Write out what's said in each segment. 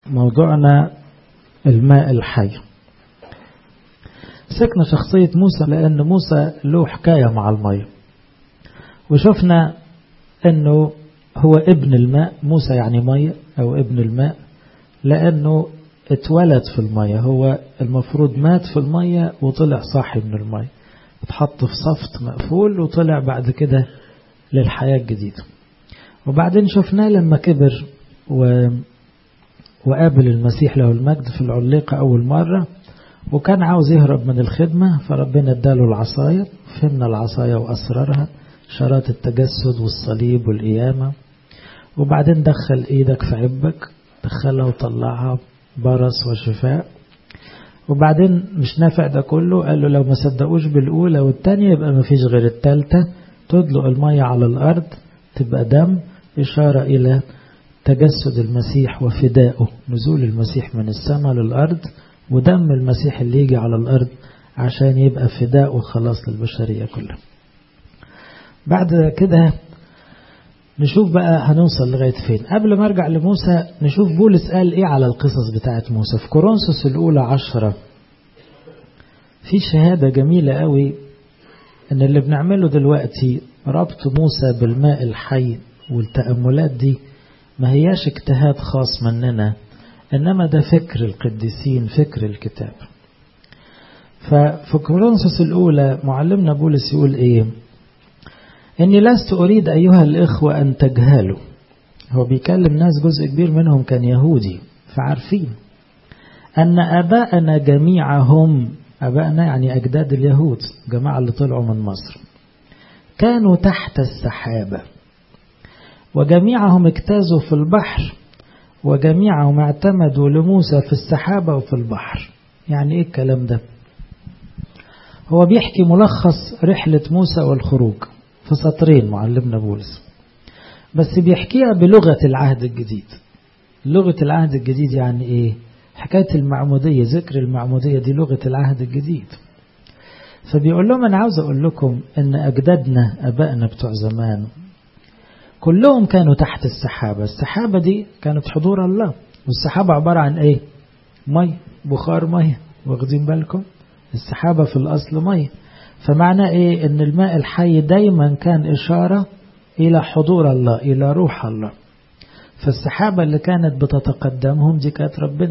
موضوعنا الماء الحي مسكنا شخصية موسى لأن موسى له حكاية مع المية وشفنا أنه هو ابن الماء موسى يعني مية أو ابن الماء لأنه اتولد في المية هو المفروض مات في المية وطلع صاحي من المية اتحط في صفت مقفول وطلع بعد كده للحياة الجديدة وبعدين شفناه لما كبر و... وقابل المسيح له المجد في العليقة أول مرة وكان عاوز يهرب من الخدمة فربنا اداله العصاية فهمنا العصاية وأسرارها شرات التجسد والصليب والقيامة وبعدين دخل ايدك في عبك دخلها وطلعها برص وشفاء وبعدين مش نافع ده كله قال له لو ما صدقوش بالأولى والتانية يبقى ما فيش غير التالتة تدلق المية على الأرض تبقى دم إشارة إلى تجسد المسيح وفدائه نزول المسيح من السماء للأرض ودم المسيح اللي يجي على الأرض عشان يبقى فداء وخلاص للبشرية كلها بعد كده نشوف بقى هنوصل لغاية فين قبل ما ارجع لموسى نشوف بولس قال ايه على القصص بتاعت موسى في كورنثوس الاولى عشرة في شهادة جميلة قوي ان اللي بنعمله دلوقتي ربط موسى بالماء الحي والتأملات دي ما هياش اجتهاد خاص مننا انما ده فكر القديسين فكر الكتاب ففي كورنثوس الاولى معلمنا بولس يقول ايه إني لست أريد أيها الإخوة أن تجهلوا هو بيكلم ناس جزء كبير منهم كان يهودي فعارفين أن أباءنا جميعهم أباءنا يعني أجداد اليهود جماعة اللي طلعوا من مصر كانوا تحت السحابة وجميعهم اجتازوا في البحر وجميعهم اعتمدوا لموسى في السحابة وفي البحر يعني إيه الكلام ده هو بيحكي ملخص رحلة موسى والخروج في سطرين معلمنا بولس بس بيحكيها بلغة العهد الجديد لغة العهد الجديد يعني ايه حكاية المعمودية ذكر المعمودية دي لغة العهد الجديد فبيقول لهم أنا عاوز أقول لكم أن أجدادنا أبائنا بتوع زمان كلهم كانوا تحت السحابة السحابة دي كانت حضور الله والسحابة عبارة عن ايه مي بخار مية واخدين بالكم السحابة في الأصل مية فمعنى ايه ان الماء الحي دايما كان اشارة الى حضور الله الى روح الله فالسحابة اللي كانت بتتقدمهم دي كانت ربنا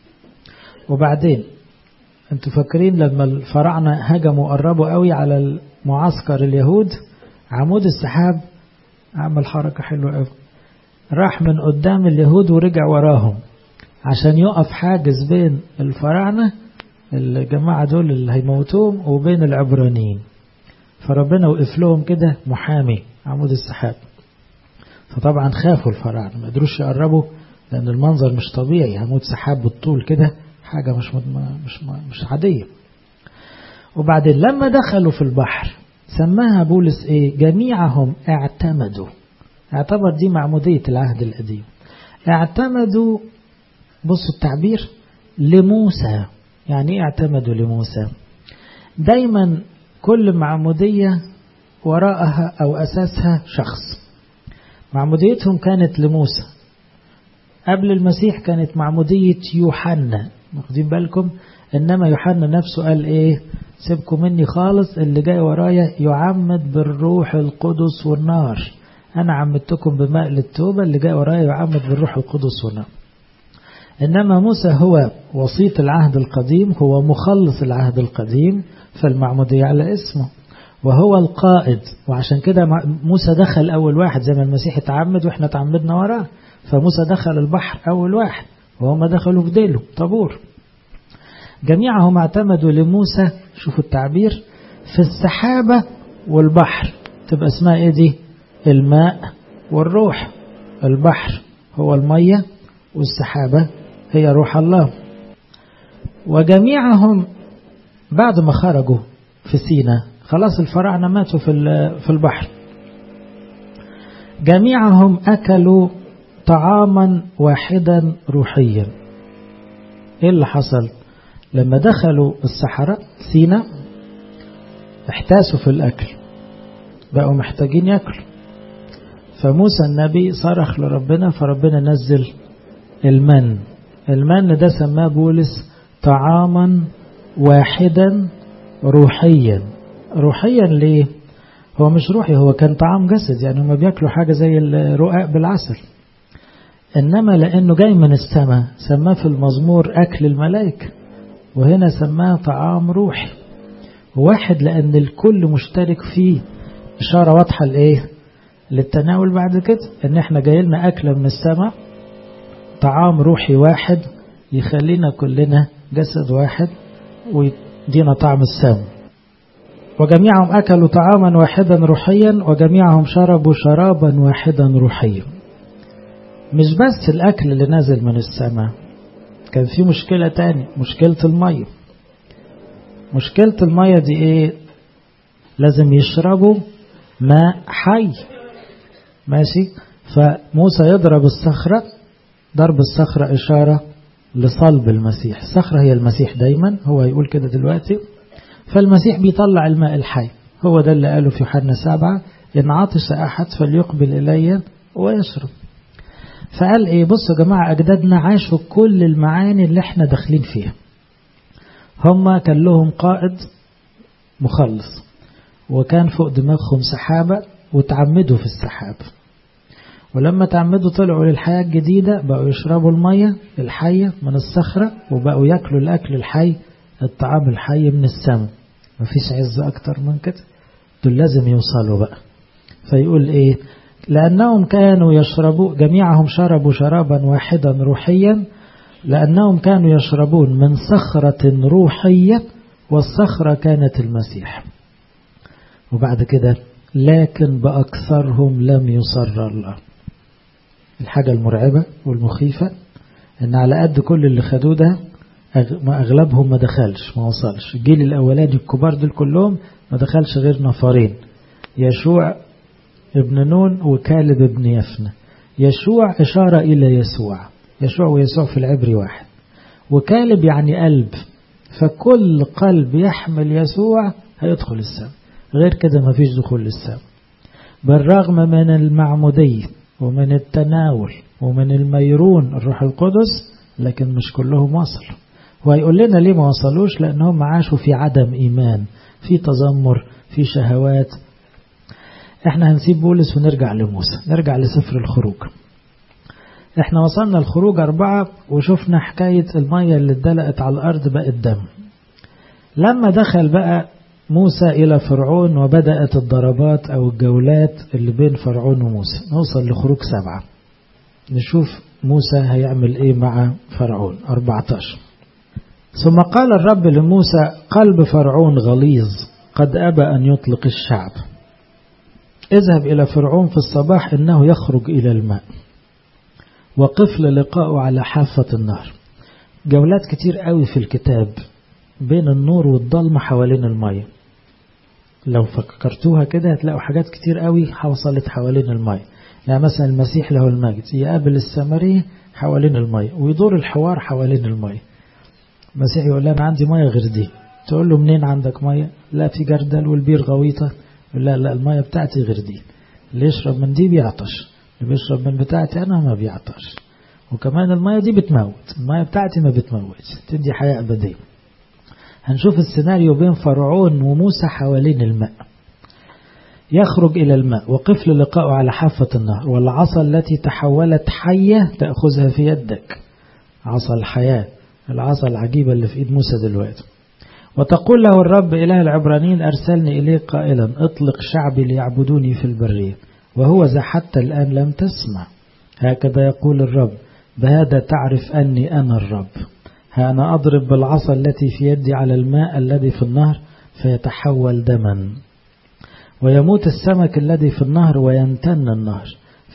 وبعدين انتوا فاكرين لما الفراعنة هجموا قربوا قوي على معسكر اليهود عمود السحاب عمل حركة حلوة قوي راح من قدام اليهود ورجع وراهم عشان يقف حاجز بين الفراعنة الجماعة دول اللي هيموتوهم وبين العبرانيين فربنا وقف لهم كده محامي عمود السحاب فطبعا خافوا الفراعنة ما قدروش يقربوا لأن المنظر مش طبيعي عمود سحاب بالطول كده حاجة مش مش مش عادية وبعدين لما دخلوا في البحر سماها بولس ايه جميعهم اعتمدوا اعتبر دي معمودية العهد القديم اعتمدوا بصوا التعبير لموسى يعني ايه اعتمدوا لموسى دايما كل معمودية وراءها أو أساسها شخص معموديتهم كانت لموسى قبل المسيح كانت معمودية يوحنا واخدين بالكم إنما يوحنا نفسه قال إيه سيبكم مني خالص اللي جاي ورايا يعمد بالروح القدس والنار أنا عمدتكم بماء للتوبة اللي جاي ورايا يعمد بالروح القدس والنار إنما موسى هو وسيط العهد القديم هو مخلص العهد القديم فالمعمودية على اسمه وهو القائد وعشان كده موسى دخل أول واحد زي ما المسيح اتعمد وإحنا تعمدنا وراه فموسى دخل البحر أول واحد وهم دخلوا في ديله طابور جميعهم اعتمدوا لموسى شوفوا التعبير في السحابة والبحر تبقى اسمها ايه دي الماء والروح البحر هو المية والسحابة هي روح الله وجميعهم بعد ما خرجوا في سينا خلاص الفراعنة ماتوا في في البحر جميعهم أكلوا طعاما واحدا روحيا ايه اللي حصل لما دخلوا الصحراء سينا احتاسوا في الأكل بقوا محتاجين يأكلوا فموسى النبي صرخ لربنا فربنا نزل المن المن ده سماه بولس طعاما واحدا روحيا روحيا ليه هو مش روحي هو كان طعام جسد يعني هما بياكلوا حاجة زي الرقاق بالعسل إنما لأنه جاي من السماء سماه في المزمور أكل الملائكة وهنا سماه طعام روحي واحد لأن الكل مشترك فيه إشارة واضحة لإيه للتناول بعد كده إن إحنا جاي لنا أكلة من السماء طعام روحي واحد يخلينا كلنا جسد واحد ويدينا طعم السام وجميعهم أكلوا طعاما واحدا روحيا وجميعهم شربوا شرابا واحدا روحيا مش بس الأكل اللي نازل من السماء كان في مشكلة تاني مشكلة المية مشكلة المية دي ايه لازم يشربوا ماء حي ماشي فموسى يضرب الصخرة ضرب الصخرة إشارة لصلب المسيح الصخرة هي المسيح دايما هو يقول كده دلوقتي فالمسيح بيطلع الماء الحي هو ده اللي قاله في يوحنا سبعة إن عطش أحد فليقبل إلي ويشرب فقال إيه بصوا يا جماعة أجدادنا عاشوا كل المعاني اللي احنا داخلين فيها هم كان لهم قائد مخلص وكان فوق دماغهم سحابة وتعمدوا في السحاب ولما تعمدوا طلعوا للحياة الجديدة بقوا يشربوا المية الحية من الصخرة وبقوا يأكلوا الأكل الحي الطعام الحي من السماء مفيش عز أكتر من كده دول لازم يوصلوا بقى فيقول إيه لأنهم كانوا يشربوا جميعهم شربوا شرابا واحدا روحيا لأنهم كانوا يشربون من صخرة روحية والصخرة كانت المسيح وبعد كده لكن بأكثرهم لم يصر الله الحاجة المرعبة والمخيفة ان على قد كل اللي خدوه ده ما اغلبهم ما دخلش ما وصلش الجيل الاولاني الكبار دول كلهم ما دخلش غير نفرين يشوع ابن نون وكالب ابن يفنى يشوع اشارة الى يسوع يشوع ويسوع في العبري واحد وكالب يعني قلب فكل قلب يحمل يسوع هيدخل السماء غير كده ما فيش دخول للسماء بالرغم من المعمودية ومن التناول ومن الميرون الروح القدس لكن مش كلهم وصلوا وهيقول لنا ليه ما وصلوش لأنهم عاشوا في عدم إيمان في تذمر في شهوات احنا هنسيب بولس ونرجع لموسى نرجع لسفر الخروج احنا وصلنا الخروج أربعة وشفنا حكاية المية اللي اتدلقت على الأرض بقت دم لما دخل بقى موسى إلى فرعون وبدأت الضربات أو الجولات اللي بين فرعون وموسى نوصل لخروج سبعة نشوف موسى هيعمل إيه مع فرعون 14 ثم قال الرب لموسى قلب فرعون غليظ قد أبى أن يطلق الشعب اذهب إلى فرعون في الصباح إنه يخرج إلى الماء وقف للقاءه على حافة النهر جولات كتير قوي في الكتاب بين النور والضلمة حوالين المية لو فكرتوها كده هتلاقوا حاجات كتير قوي حوصلت حوالين المية يعني مثلا المسيح له المجد يقابل السامرية حوالين المية ويدور الحوار حوالين المية المسيح يقول لها أنا عندي مية غير دي تقول له منين عندك مية لا في جردل والبير غويطة يقول لا لا المية بتاعتي غير دي اللي يشرب من دي بيعطش اللي بيشرب من بتاعتي أنا ما بيعطش وكمان المية دي بتموت المية بتاعتي ما بتموتش تدي حياة أبدية هنشوف السيناريو بين فرعون وموسى حوالين الماء يخرج إلى الماء وقف لقاءه على حافة النهر والعصا التي تحولت حية تأخذها في يدك عصا الحياة العصا العجيبة اللي في إيد موسى دلوقتي وتقول له الرب إله العبرانيين أرسلني إليك قائلا اطلق شعبي ليعبدوني في البرية وهو ذا حتى الآن لم تسمع هكذا يقول الرب بهذا تعرف أني أنا الرب ها أنا أضرب بالعصا التي في يدي على الماء الذي في النهر فيتحول دما ويموت السمك الذي في النهر وينتن النهر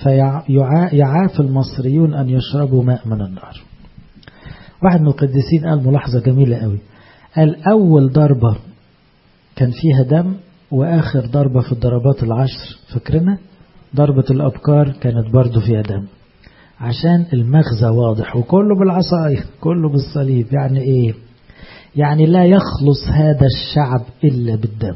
فيعاف المصريون أن يشربوا ماء من النهر واحد من القديسين قال ملاحظة جميلة قوي قال أول ضربة كان فيها دم وآخر ضربة في الضربات العشر فاكرنا ضربة الأبكار كانت برضو فيها دم عشان المغزى واضح وكله بالعصاية كله بالصليب يعني ايه يعني لا يخلص هذا الشعب إلا بالدم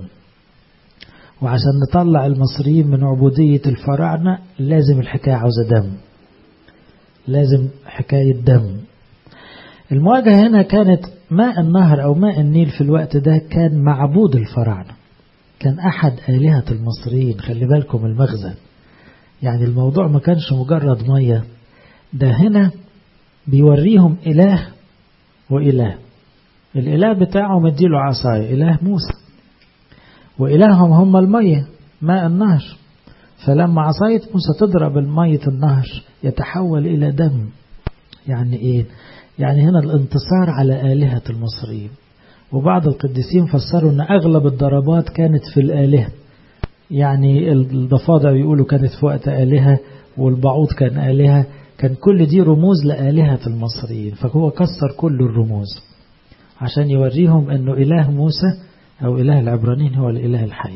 وعشان نطلع المصريين من عبودية الفراعنة لازم الحكاية عاوزة دم لازم حكاية دم المواجهة هنا كانت ماء النهر أو ماء النيل في الوقت ده كان معبود الفراعنة كان أحد آلهة المصريين خلي بالكم المغزى يعني الموضوع ما كانش مجرد مية ده هنا بيوريهم إله وإله الإله بتاعه مديله عصاية إله موسى وإلههم هم المية ماء النهر فلما عصاية موسى تضرب المية النهر يتحول إلى دم يعني إيه يعني هنا الانتصار على آلهة المصريين وبعض القديسين فسروا أن أغلب الضربات كانت في الآلهة يعني الضفادع بيقولوا كانت في وقت آلهة والبعوض كان آلهة كان كل دي رموز لآلهة المصريين فهو كسر كل الرموز عشان يوريهم أنه إله موسى أو إله العبرانيين هو الإله الحي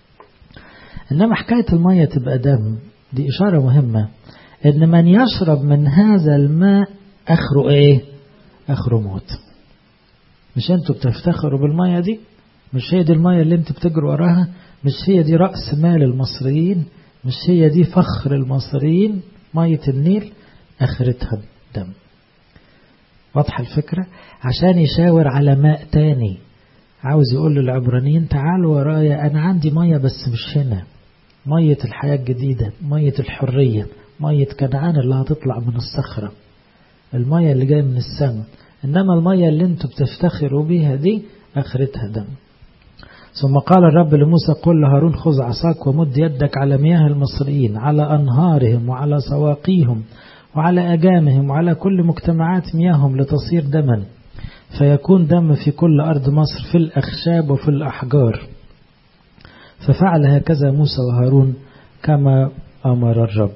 إنما حكاية المية تبقى دم دي إشارة مهمة إن من يشرب من هذا الماء آخره إيه آخره موت مش أنتوا بتفتخروا بالمية دي مش هي دي المية اللي أنتوا بتجروا وراها مش هي دي رأس مال المصريين مش هي دي فخر المصريين مية النيل آخرتها دم واضحة الفكرة عشان يشاور على ماء تاني عاوز يقول للعبرانيين تعالوا ورايا أنا عندي مية بس مش هنا مية الحياة الجديدة مية الحرية مية كنعان اللي هتطلع من الصخرة المية اللي جاية من السماء إنما المية اللي انتوا بتفتخروا بيها دي آخرتها دم ثم قال الرب لموسى قل لهارون خذ عصاك ومد يدك على مياه المصريين على أنهارهم وعلى سواقيهم وعلى أجامهم وعلى كل مجتمعات مياههم لتصير دما فيكون دم في كل أرض مصر في الأخشاب وفي الأحجار ففعل هكذا موسى وهارون كما أمر الرب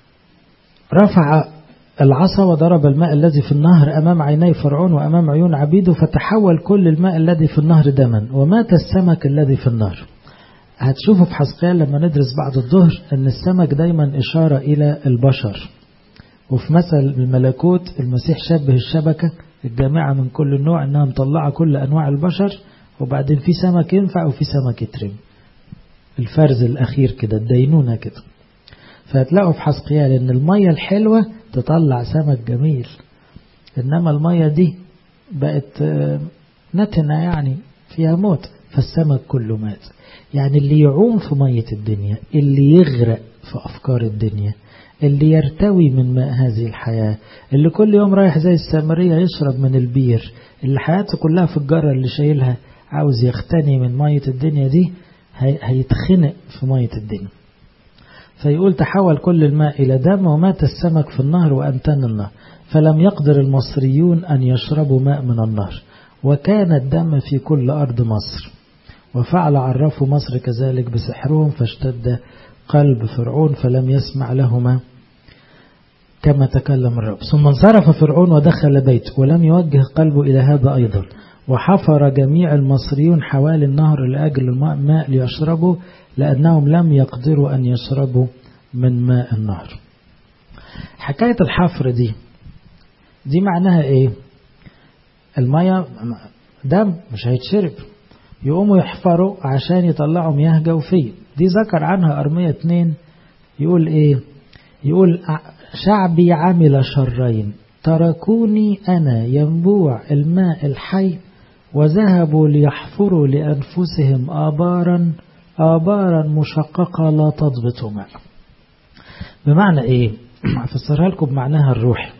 رفع العصا وضرب الماء الذي في النهر أمام عيني فرعون وأمام عيون عبيده فتحول كل الماء الذي في النهر دما ومات السمك الذي في النهر هتشوفوا في حسقيال لما ندرس بعد الظهر أن السمك دايما إشارة إلى البشر وفي مثل الملكوت المسيح شبه الشبكة الجامعة من كل نوع أنها مطلعة كل أنواع البشر وبعدين في سمك ينفع وفي سمك يترم الفرز الأخير كده الدينونة كده فهتلاقوا في حسقيال أن المية الحلوة تطلع سمك جميل إنما المية دي بقت نتنة يعني فيها موت فالسمك كله مات يعني اللي يعوم في مية الدنيا اللي يغرق في أفكار الدنيا اللي يرتوي من ماء هذه الحياة اللي كل يوم رايح زي السامرية يشرب من البير اللي حياته كلها في الجرة اللي شايلها عاوز يختني من مية الدنيا دي هيتخنق في مية الدنيا فيقول تحول كل الماء إلى دم ومات السمك في النهر وأنتن النهر فلم يقدر المصريون أن يشربوا ماء من النهر وكان الدم في كل أرض مصر وفعل عرفوا مصر كذلك بسحرهم فاشتد قلب فرعون فلم يسمع لهما كما تكلم الرب ثم انصرف فرعون ودخل بيته ولم يوجه قلبه إلى هذا أيضا وحفر جميع المصريون حوالي النهر لأجل الماء ليشربوا لأنهم لم يقدروا أن يشربوا من ماء النهر حكاية الحفر دي دي معناها ايه المية دم مش هيتشرب يقوموا يحفروا عشان يطلعوا مياه جوفية دي ذكر عنها أرمية اتنين يقول ايه يقول شعبي عمل شرين تركوني أنا ينبوع الماء الحي وذهبوا ليحفروا لأنفسهم آبارا آبارا مشققة لا تضبط ماء بمعنى ايه هفسرها لكم بمعناها الروحي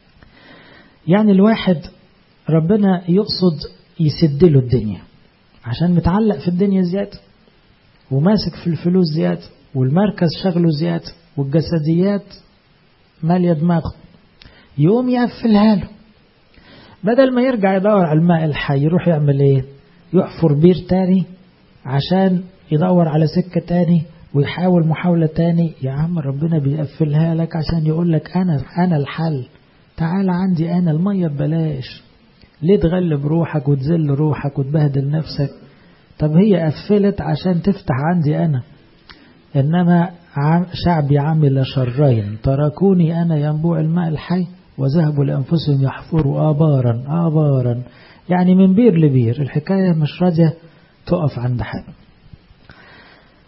يعني الواحد ربنا يقصد يسد له الدنيا عشان متعلق في الدنيا زيادة وماسك في الفلوس زيادة والمركز شغله زيادة والجسديات مالية دماغه يقوم يقفلها له بدل ما يرجع يدور على الماء الحي يروح يعمل ايه يحفر بير تاني عشان يدور على سكة تاني ويحاول محاولة تاني يا عم ربنا بيقفلها لك عشان يقول لك أنا أنا الحل تعال عندي أنا المية ببلاش ليه تغلب روحك وتذل روحك وتبهدل نفسك طب هي قفلت عشان تفتح عندي أنا إنما شعبي عمل شرين تركوني أنا ينبوع الماء الحي وذهبوا لأنفسهم يحفروا آبارا آبارا يعني من بير لبير الحكاية مش راجة تقف عند حاجة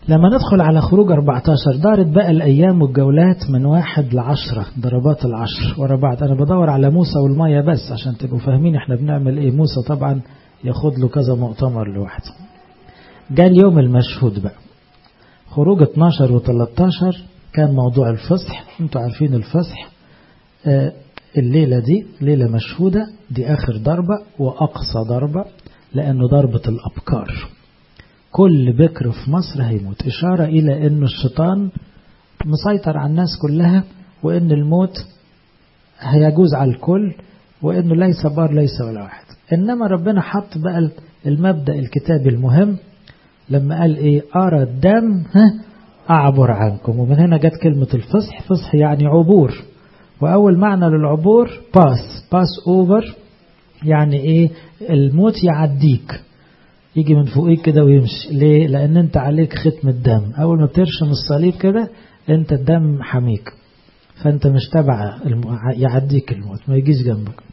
لما ندخل على خروج 14 دارت بقى الأيام والجولات من واحد لعشرة ضربات العشر ورا بعض أنا بدور على موسى والمية بس عشان تبقوا فاهمين احنا بنعمل ايه موسى طبعا ياخد له كذا مؤتمر لوحده جاء اليوم المشهود بقى خروج 12 و13 كان موضوع الفصح انتوا عارفين الفصح آه الليلة دي ليلة مشهودة دي آخر ضربة وأقصى ضربة لأنه ضربة الأبكار كل بكر في مصر هيموت إشارة إلى أنه الشيطان مسيطر على الناس كلها وأن الموت هيجوز على الكل وأنه ليس بار ليس ولا واحد إنما ربنا حط بقى المبدأ الكتابي المهم لما قال إيه أرى الدم أعبر عنكم ومن هنا جت كلمة الفصح فصح يعني عبور وأول معنى للعبور باس باس أوفر يعني إيه الموت يعديك يجي من فوقيك كده ويمشي ليه لأن أنت عليك ختم الدم أول ما بترشم الصليب كده أنت الدم حميك فأنت مش تبع يعديك الموت ما يجيش جنبك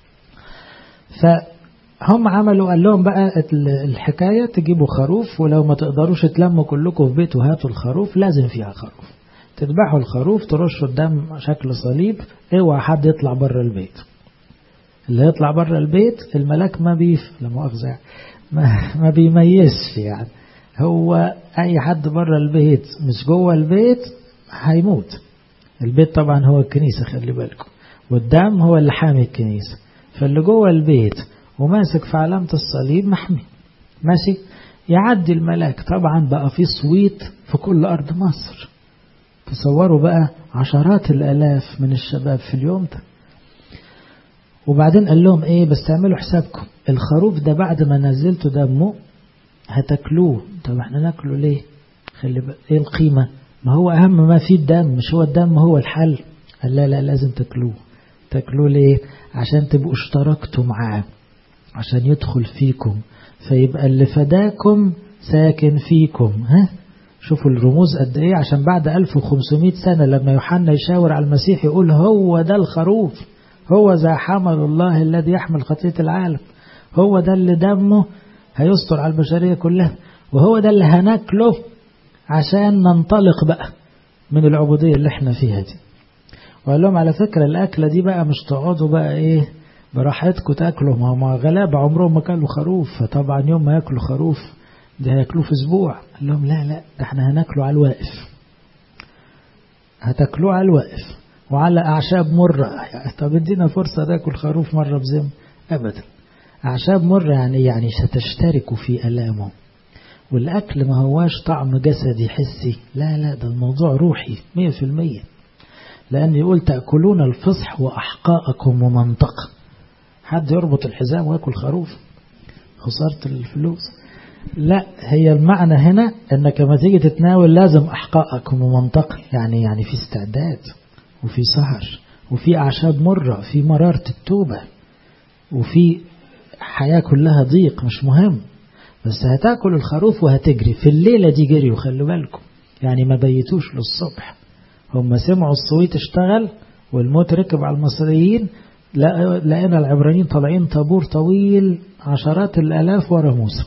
فهم عملوا قال لهم بقى الحكاية تجيبوا خروف ولو ما تقدروش تلموا كلكم في بيت وهاتوا الخروف لازم فيها خروف تذبحوا الخروف ترشوا الدم شكل صليب اوعى حد يطلع بره البيت اللي يطلع بره البيت الملاك ما بيف لا مؤاخذة ما, ما بيميزش يعني هو اي حد بره البيت مش جوه البيت هيموت البيت طبعا هو الكنيسة خلي بالكم والدم هو اللي حامي الكنيسة فاللي جوه البيت وماسك في علامة الصليب محمي ماشي يعدي الملاك طبعا بقى في صويت في كل أرض مصر تصوروا بقى عشرات الآلاف من الشباب في اليوم ده وبعدين قال لهم ايه بس تعملوا حسابكم الخروف ده بعد ما نزلتوا دمه هتاكلوه طب احنا ناكله ليه خلي بقى ايه القيمة ما هو اهم ما فيه الدم مش هو الدم هو الحل قال لا لا لازم تاكلوه تاكلوه ليه عشان تبقوا اشتركتوا معاه عشان يدخل فيكم فيبقى اللي فداكم ساكن فيكم ها شوفوا الرموز قد ايه عشان بعد 1500 سنة لما يوحنا يشاور على المسيح يقول هو ده الخروف هو ذا حمل الله الذي يحمل خطية العالم هو ده اللي دمه هيستر على البشرية كلها وهو ده اللي هناكله عشان ننطلق بقى من العبودية اللي احنا فيها دي وقال لهم على فكرة الأكلة دي بقى مش تقعدوا بقى ايه براحتكم تاكلوا ما هم غلابة عمرهم ما كانوا خروف فطبعا يوم ما ياكلوا خروف ده هياكلوه في اسبوع قال لهم لا لا ده احنا هناكله على الواقف هتاكلوه على الواقف وعلى أعشاب مرة طب ادينا فرصة ناكل خروف مرة بزم أبدا أعشاب مرة يعني يعني ستشتركوا في ألامه والأكل ما هواش طعم جسدي حسي لا لا ده الموضوع روحي مية في المية لأن يقول تأكلون الفصح وأحقاءكم ومنطقة حد يربط الحزام ويأكل خروف خسارة الفلوس لا هي المعنى هنا انك لما تيجي تتناول لازم احقائكم ومنطقة يعني يعني في استعداد وفي سهر وفي اعشاب مرة في مرارة التوبة وفي حياة كلها ضيق مش مهم بس هتاكل الخروف وهتجري في الليلة دي جري وخلوا بالكم يعني ما بيتوش للصبح هم سمعوا الصويت اشتغل والموت ركب على المصريين لقينا العبرانيين طالعين طابور طويل عشرات الالاف ورا موسى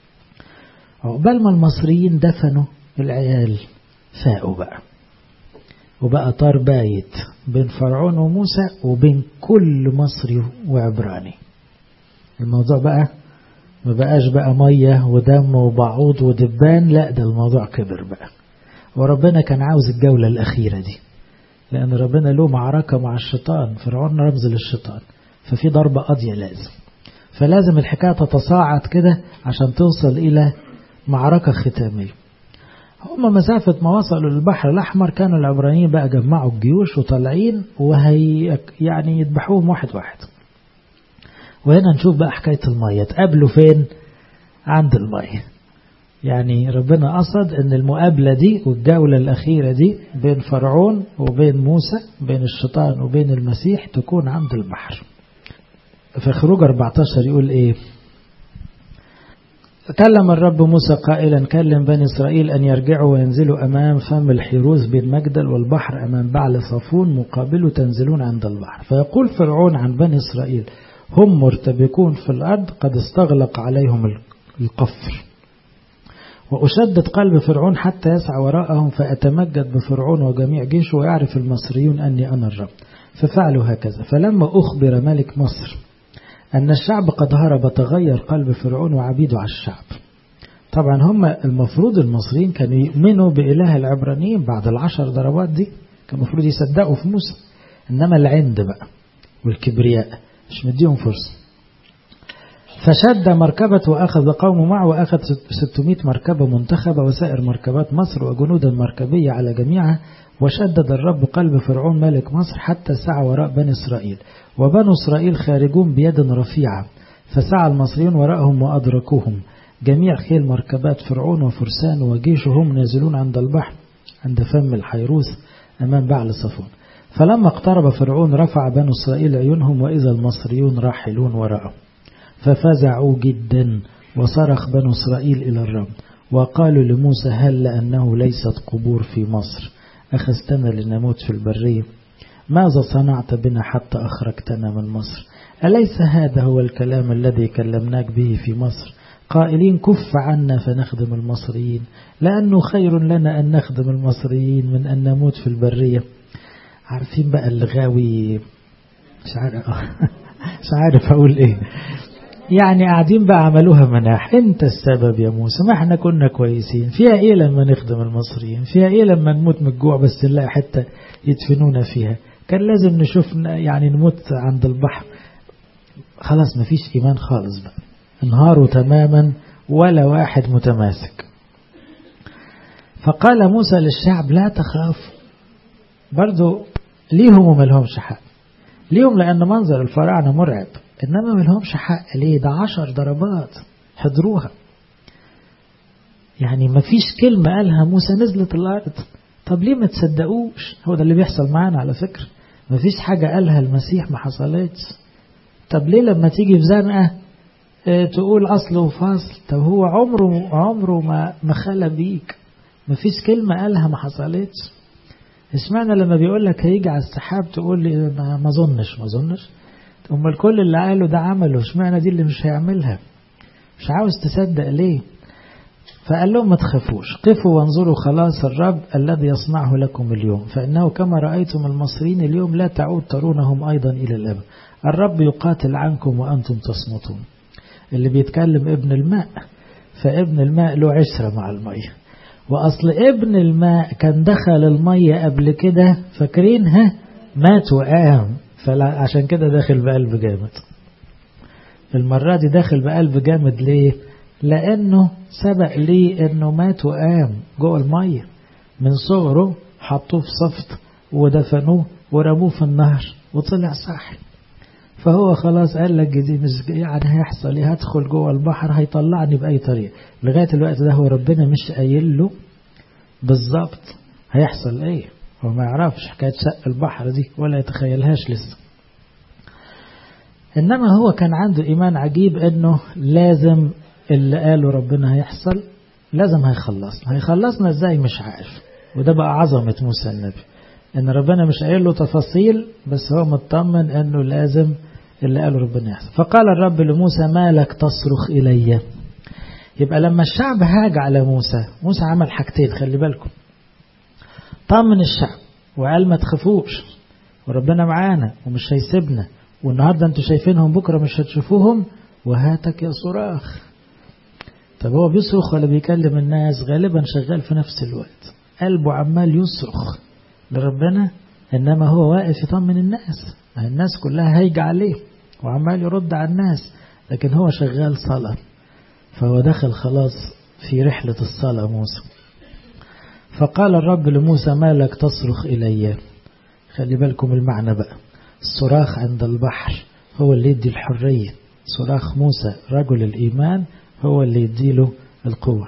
عقبال ما المصريين دفنوا العيال فاقوا بقى وبقى طار بايت بين فرعون وموسى وبين كل مصري وعبراني الموضوع بقى ما بقاش بقى مية ودم وبعوض ودبان لا ده الموضوع كبر بقى وربنا كان عاوز الجولة الأخيرة دي لأن ربنا له معركة مع الشيطان فرعون رمز للشيطان ففي ضربة قاضية لازم فلازم الحكاية تتصاعد كده عشان توصل إلى معركة ختامية هم مسافة ما وصلوا للبحر الأحمر كانوا العبرانيين بقى جمعوا الجيوش وطالعين وهي يعني يذبحوهم واحد واحد وهنا نشوف بقى حكاية المية تقابلوا فين عند المية يعني ربنا قصد ان المقابلة دي والجولة الأخيرة دي بين فرعون وبين موسى بين الشيطان وبين المسيح تكون عند البحر في خروج 14 يقول ايه كلم الرب موسى قائلا كلم بني إسرائيل أن يرجعوا وينزلوا أمام فم الحيروز بين مجدل والبحر أمام بعل صفون مقابله تنزلون عند البحر فيقول فرعون عن بني إسرائيل هم مرتبكون في الأرض قد استغلق عليهم القفر وأشدد قلب فرعون حتى يسعى وراءهم فأتمجد بفرعون وجميع جيشه ويعرف المصريون أني أنا الرب ففعلوا هكذا فلما أخبر ملك مصر أن الشعب قد هرب تغير قلب فرعون وعبيده على الشعب طبعا هم المفروض المصريين كانوا يؤمنوا بإله العبرانيين بعد العشر ضربات دي كان المفروض يصدقوا في موسى إنما العند بقى والكبرياء مش مديهم فرصة فشد مركبة وأخذ قومه معه وأخذ 600 مركبة منتخبة وسائر مركبات مصر وجنودا مركبية على جميعها وشدد الرب قلب فرعون ملك مصر حتى سعى وراء بني إسرائيل وبنو إسرائيل خارجون بيد رفيعة فسعى المصريون وراءهم وأدركوهم جميع خيل مركبات فرعون وفرسان وجيشهم نازلون عند البحر عند فم الحيروث أمام بعل صفون فلما اقترب فرعون رفع بنو إسرائيل عيونهم وإذا المصريون راحلون وراءهم ففزعوا جدا وصرخ بنو إسرائيل إلى الرب وقالوا لموسى هل لأنه ليست قبور في مصر أخذتنا لنموت في البرية ماذا صنعت بنا حتى أخرجتنا من مصر أليس هذا هو الكلام الذي كلمناك به في مصر قائلين كف عنا فنخدم المصريين لأنه خير لنا أن نخدم المصريين من أن نموت في البرية عارفين بقى اللي غاوي مش عارف مش عارف أقول إيه يعني قاعدين بقى عملوها مناح انت السبب يا موسى ما احنا كنا كويسين فيها ايه لما نخدم المصريين فيها ايه لما نموت من الجوع بس نلاقي حتة يدفنونا فيها كان لازم نشوف يعني نموت عند البحر خلاص مفيش ايمان خالص بقى انهاروا تماما ولا واحد متماسك فقال موسى للشعب لا تخاف برضو ليهم وما لهمش حق ليهم لأن منظر الفراعنة مرعب إنما ما لهمش حق ليه ده عشر ضربات حضروها يعني ما فيش كلمة قالها موسى نزلت الأرض طب ليه ما تصدقوش هو ده اللي بيحصل معانا على فكرة ما فيش حاجة قالها المسيح ما حصلتش طب ليه لما تيجي في زنقة اه تقول أصل وفاصل طب هو عمره عمره ما ما خلى بيك ما فيش كلمة قالها ما حصلتش اسمعنا لما بيقول لك هيجي على السحاب تقول لي ما اظنش ما اظنش امال كل اللي قاله ده عمله اشمعنى دي اللي مش هيعملها مش عاوز تصدق ليه فقال لهم ما تخافوش قفوا وانظروا خلاص الرب الذي يصنعه لكم اليوم فإنه كما رأيتم المصريين اليوم لا تعود ترونهم أيضا إلى الأبد الرب يقاتل عنكم وأنتم تصمتون اللي بيتكلم ابن الماء فابن الماء له عشرة مع المية وأصل ابن الماء كان دخل المية قبل كده فاكرينها مات وقام فعشان كده داخل بقلب جامد المرة دي داخل بقلب جامد ليه لأنه سبق ليه أنه مات وقام جوه المية من صغره حطوه في صفت ودفنوه ورموه في النهر وطلع صاحي فهو خلاص قال لك دي مش يعني هيحصل ايه هدخل جوه البحر هيطلعني بأي طريقة لغاية الوقت ده هو ربنا مش قايل له بالظبط هيحصل ايه هو ما يعرفش حكاية شق البحر دي ولا يتخيلهاش لسه إنما هو كان عنده إيمان عجيب أنه لازم اللي قاله ربنا هيحصل لازم هيخلصنا هيخلصنا ازاي مش عارف وده بقى عظمة موسى النبي ان ربنا مش قايل له تفاصيل بس هو مطمن انه لازم اللي قاله ربنا يحصل فقال الرب لموسى ما لك تصرخ الي يبقى لما الشعب هاج على موسى موسى عمل حاجتين خلي بالكم طمن الشعب وقال ما تخافوش وربنا معانا ومش هيسيبنا والنهارده انتوا شايفينهم بكره مش هتشوفوهم وهاتك يا صراخ طب هو بيصرخ ولا بيكلم الناس غالبا شغال في نفس الوقت قلبه عمال يصرخ لربنا انما هو واقف يطمن الناس الناس كلها هيجي عليه وعمال يرد على الناس لكن هو شغال صلاة فهو دخل خلاص في رحلة الصلاة موسى فقال الرب لموسى ما لك تصرخ إلي خلي بالكم المعنى بقى الصراخ عند البحر هو اللي يدي الحرية صراخ موسى رجل الإيمان هو اللي يديله القوة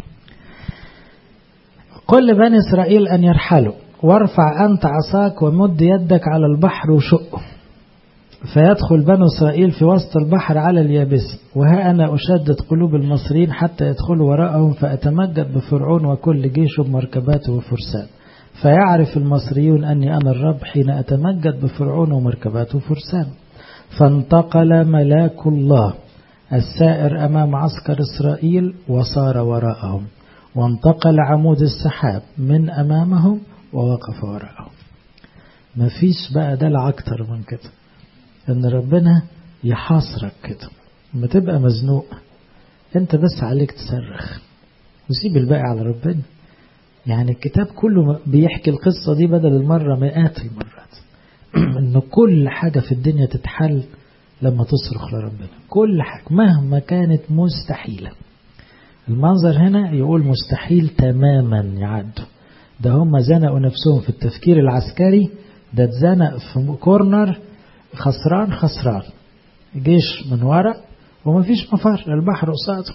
قل لبني إسرائيل أن يرحلوا وارفع أنت عصاك ومد يدك على البحر وشقه فيدخل بنو إسرائيل في وسط البحر على اليابس وها أنا أشدد قلوب المصريين حتى يدخلوا وراءهم فأتمجد بفرعون وكل جيشه بمركباته وفرسان فيعرف المصريون أني أنا الرب حين أتمجد بفرعون ومركباته وفرسان فانتقل ملاك الله السائر أمام عسكر إسرائيل وصار وراءهم وانتقل عمود السحاب من أمامهم ووقف وراءهم مفيش بقى دلع أكتر من كده إن ربنا يحاصرك كده لما تبقى مزنوق أنت بس عليك تصرخ وسيب الباقي على ربنا يعني الكتاب كله بيحكي القصة دي بدل المرة مئات المرات إن كل حاجة في الدنيا تتحل لما تصرخ لربنا كل حاجة مهما كانت مستحيلة المنظر هنا يقول مستحيل تماما يعدوا ده هم زنقوا نفسهم في التفكير العسكري ده اتزنق في كورنر خسران خسران جيش من ورا ومفيش مفر البحر قصاده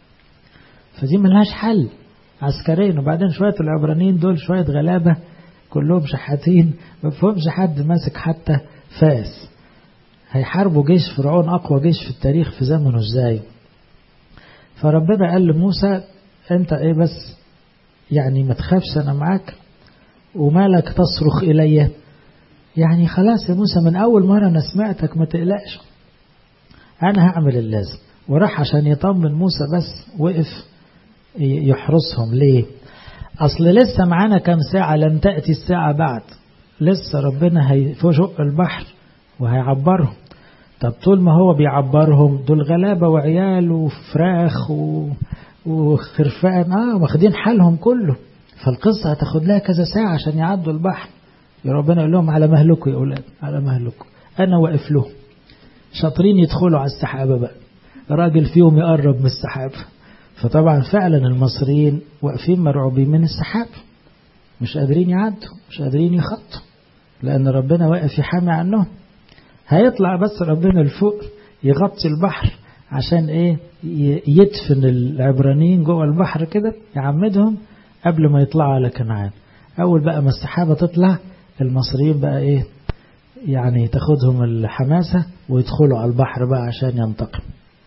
فدي ملهاش حل عسكريا وبعدين شوية العبرانيين دول شوية غلابة كلهم شحاتين ما فهمش حد ماسك حتى فاس هيحاربوا جيش فرعون أقوى جيش في التاريخ في زمنه ازاي فربنا قال لموسى انت ايه بس يعني ما تخافش انا معاك ومالك تصرخ الي يعني خلاص يا موسى من اول مرة انا سمعتك ما تقلقش انا هعمل اللازم وراح عشان يطمن موسى بس وقف يحرسهم ليه اصل لسه معانا كام ساعة لن تأتي الساعة بعد لسه ربنا هيفوجق البحر وهيعبرهم طب طول ما هو بيعبرهم دول غلابة وعيال وفراخ و... وخرفان اه واخدين حالهم كله فالقصة هتاخد لها كذا ساعة عشان يعدوا البحر يا ربنا يقول لهم على مهلكم يا أولاد على مهلكم أنا واقف لهم شاطرين يدخلوا على السحابة بقى راجل فيهم يقرب من السحابة فطبعا فعلا المصريين واقفين مرعوبين من السحاب مش قادرين يعدوا مش قادرين يخطوا لأن ربنا واقف يحامي عنهم هيطلع بس ربنا لفوق يغطي البحر عشان ايه يدفن العبرانيين جوه البحر كده يعمدهم قبل ما يطلعوا على كنعان اول بقى ما السحابه تطلع المصريين بقى ايه يعني تاخدهم الحماسه ويدخلوا على البحر بقى عشان ينتقم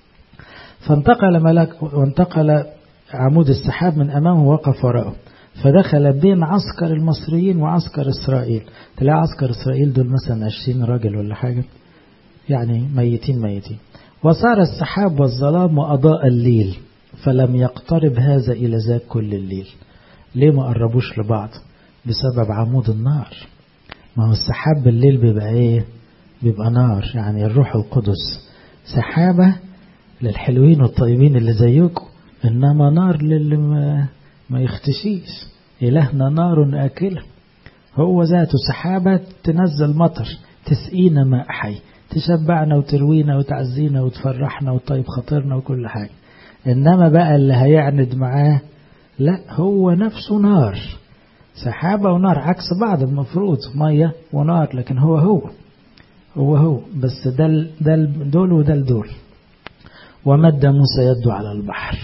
فانتقل ملك وانتقل عمود السحاب من امامه وقف وراءه فدخل بين عسكر المصريين وعسكر إسرائيل تلاقي عسكر إسرائيل دول مثلا 20 راجل ولا حاجة يعني ميتين ميتين وصار السحاب والظلام وأضاء الليل فلم يقترب هذا إلى ذاك كل الليل ليه ما قربوش لبعض بسبب عمود النار ما هو السحاب بالليل بيبقى ايه بيبقى نار يعني الروح القدس سحابة للحلوين والطيبين اللي زيكم إنما نار للي ما ما يختشيش إلهنا نار آكلة هو ذاته سحابة تنزل مطر تسقينا ماء حي تشبعنا وتروينا وتعزينا وتفرحنا وطيب خاطرنا وكل حاجة إنما بقى اللي هيعند معاه لا هو نفسه نار سحابة ونار عكس بعض المفروض مية ونار لكن هو هو هو هو بس ده ده دول وده دول ومد موسى يده على البحر